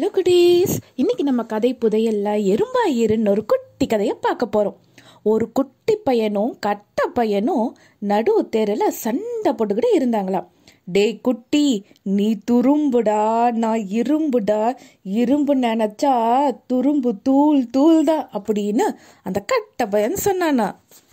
hello goodies இன்னைக்கு நம்ம கதை புதையல்ல எறும்பாயிருன்னு ஒரு குட்டி கதையை பார்க்க போகிறோம் ஒரு குட்டி பையனும் கட்ட பையனும் நடு தெருல சண்டை போட்டுக்கிட்டு இருந்தாங்களாம் டேய் குட்டி நீ துரும்புடா நான் இரும்புடா இரும்பு நினைச்சா துரும்பு தூள் தூள் தான் அப்படின்னு அந்த கட்ட பையன் சொன்னானா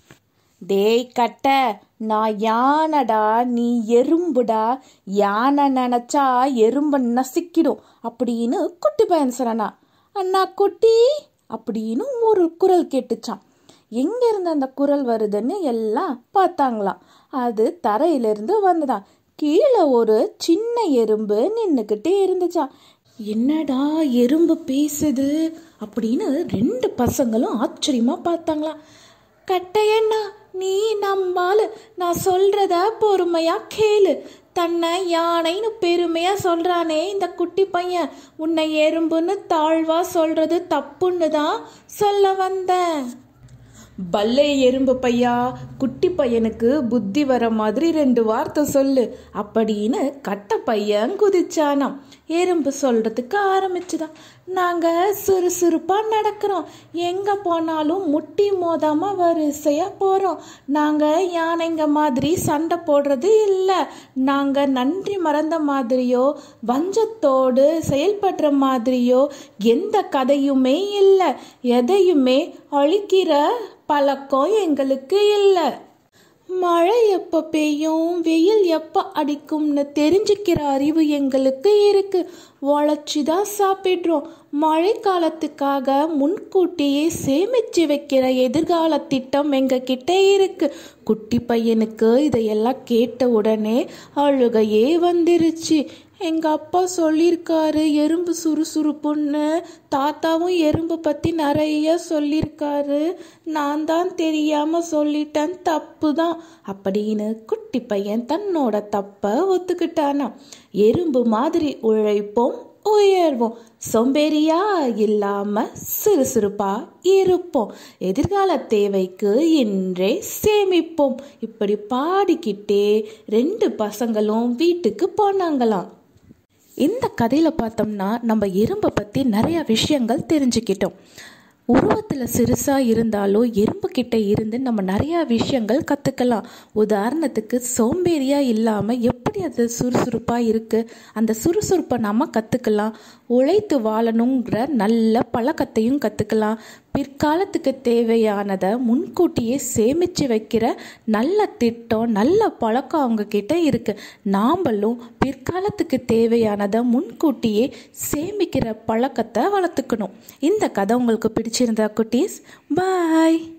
டேய் கட்ட நான் யானைடா நீ எறும்புடா யானை நினைச்சா எறும்ப நசிக்கிடும் அப்படின்னு குட்டி பையன் சொன்னானா அண்ணா குட்டி அப்படின்னு ஒரு குரல் கேட்டுச்சான் எங்க இருந்து அந்த குரல் வருதுன்னு எல்லாம் பார்த்தாங்களாம் அது தரையிலிருந்து வந்ததாம் கீழே ஒரு சின்ன எறும்பு நின்னுக்கிட்டே இருந்துச்சாம் என்னடா எறும்பு பேசுது அப்படின்னு ரெண்டு பசங்களும் ஆச்சரியமா பார்த்தாங்களாம் கட்டையண்ணா நீ நம்பாலு நான் சொல்றத பொறுமையா கேளு தன்னை யானைன்னு பெருமையா சொல்றானே இந்த குட்டி பையன் உன்னை எறும்புன்னு தாழ்வா சொல்றது தப்புன்னு தான் சொல்ல வந்தேன் பல்லே எறும்பு பையா குட்டி பையனுக்கு புத்தி வர மாதிரி ரெண்டு வார்த்தை சொல்லு அப்படின்னு கட்ட பையன் குதிச்சானாம் எறும்பு சொல்றதுக்கு ஆரம்பிச்சுதான் நாங்க சுறுசுறுப்பா நடக்கிறோம் எங்க போனாலும் முட்டி மோதாம வரிசையா போறோம் நாங்க யானைங்க மாதிரி சண்டை போடுறது இல்லை நாங்க நன்றி மறந்த மாதிரியோ வஞ்சத்தோடு செயல்படுற மாதிரியோ எந்த கதையுமே இல்லை எதையுமே அழிக்கிற பழக்கம் எங்களுக்கு இல்லை மழை எப்போ பெய்யும் வெயில் எப்போ அடிக்கும்னு தெரிஞ்சுக்கிற அறிவு எங்களுக்கு இருக்கு உழைச்சி தான் சாப்பிட்றோம் மழை காலத்துக்காக முன்கூட்டியே சேமிச்சு வைக்கிற எதிர்கால திட்டம் எங்க கிட்ட இருக்கு குட்டி பையனுக்கு இதையெல்லாம் கேட்ட உடனே அழுகையே வந்துருச்சு எங்க அப்பா சொல்லியிருக்காரு எறும்பு சுறுசுறுப்புன்னு தாத்தாவும் எறும்பு பத்தி நிறைய சொல்லியிருக்காரு நான் தான் தெரியாம சொல்லிட்டேன் தப்பு தான் அப்படின்னு குட்டி பையன் தன்னோட தப்ப ஒத்துக்கிட்டானா எறும்பு மாதிரி உழைப்போம் உயர்வோம் சோம்பேறியா இல்லாம சுறுசுறுப்பா இருப்போம் எதிர்கால தேவைக்கு இன்றே சேமிப்போம் இப்படி பாடிக்கிட்டே ரெண்டு பசங்களும் வீட்டுக்கு போனாங்களாம் இந்த கதையில் பார்த்தோம்னா நம்ம எறும்பை பற்றி நிறைய விஷயங்கள் தெரிஞ்சுக்கிட்டோம் உருவத்தில் சிறுசாக இருந்தாலும் எறும்பு கிட்ட இருந்து நம்ம நிறையா விஷயங்கள் கற்றுக்கலாம் உதாரணத்துக்கு சோம்பேறியாக இல்லாமல் எப்படி அது சுறுசுறுப்பாக இருக்குது அந்த சுறுசுறுப்பை நம்ம கற்றுக்கலாம் உழைத்து வாழணுங்கிற நல்ல பழக்கத்தையும் கற்றுக்கலாம் பிற்காலத்துக்கு தேவையானதை முன்கூட்டியே சேமித்து வைக்கிற நல்ல திட்டம் நல்ல பழக்கம் அவங்க கிட்ட இருக்கு நாம்பளும் பிற்காலத்துக்கு தேவையானதை முன்கூட்டியே சேமிக்கிற பழக்கத்தை வளர்த்துக்கணும் இந்த கதை உங்களுக்கு பிடிச்சிருந்தா குட்டீஸ் பாய்